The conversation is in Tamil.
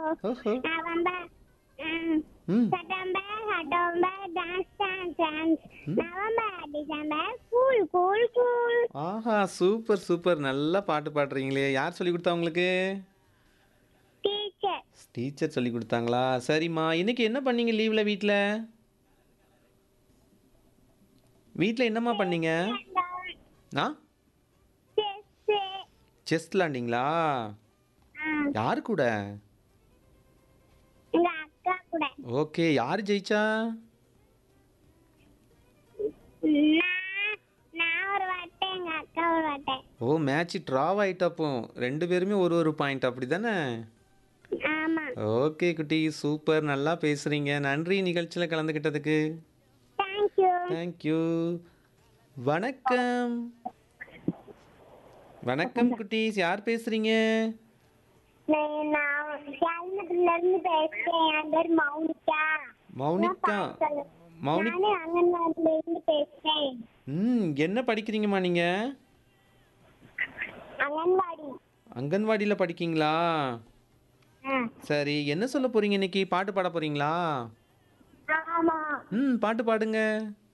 ஓஹோ நவம்பர் ம், ம் September October dance dance dance November December cool cool cool ஆஹா சூப்பர் சூப்பர் நல்லா பாட்டு பாடுறீங்களே யார் சொல்லி கொடுத்தா உங்களுக்கு டீச்சர் டீச்சர் சொல்லி கொடுத்தாங்களா சரிம்மா இன்னைக்கு என்ன பண்ணீங்க லீவில் வீட்டில் வீட்டில் என்னம்மா பண்ணீங்க ஆ செஸ் செஸ் விளாண்டிங்களா யாரு கூட எங்க அக்கா கூட ஓகே யார் ஜெயிச்சா நான் நான் ஒரு வாட்டை எங்க அக்கா ஒரு வாட்டை ஓ மேட்ச் ட்ராவ் ஆயிட்டப்போ ரெண்டு பேருமே ஒரு ஒரு பாயிண்ட் அப்படி தானே ஆமா ஓகே குட்டி சூப்பர் நல்லா பேசுறீங்க நன்றி நிகழ்ச்சியில் கலந்துக்கிட்டதுக்கு தேங்க்யூ தேங்க்யூ வணக்கம் வணக்கம் குட்டீஸ் யார் பேசுறீங்க நான் கேள்மத்துல இருந்து பேசுறேன் என் பேர் மௌனிகா மௌனிகா மௌனி நானே அங்கன்வாடியில இருந்து பேசுறேன் ம் என்ன படிக்கிறீங்கம்மா நீங்கள் அங்கன்வாடி அங்கன்வாடியில் படிக்கீங்களா ஆ, சரி என்ன சொல்ல போறீங்க இன்னைக்கு பாட்டு பாட போறீங்களா ஆமா ம் பாட்டு பாடுங்க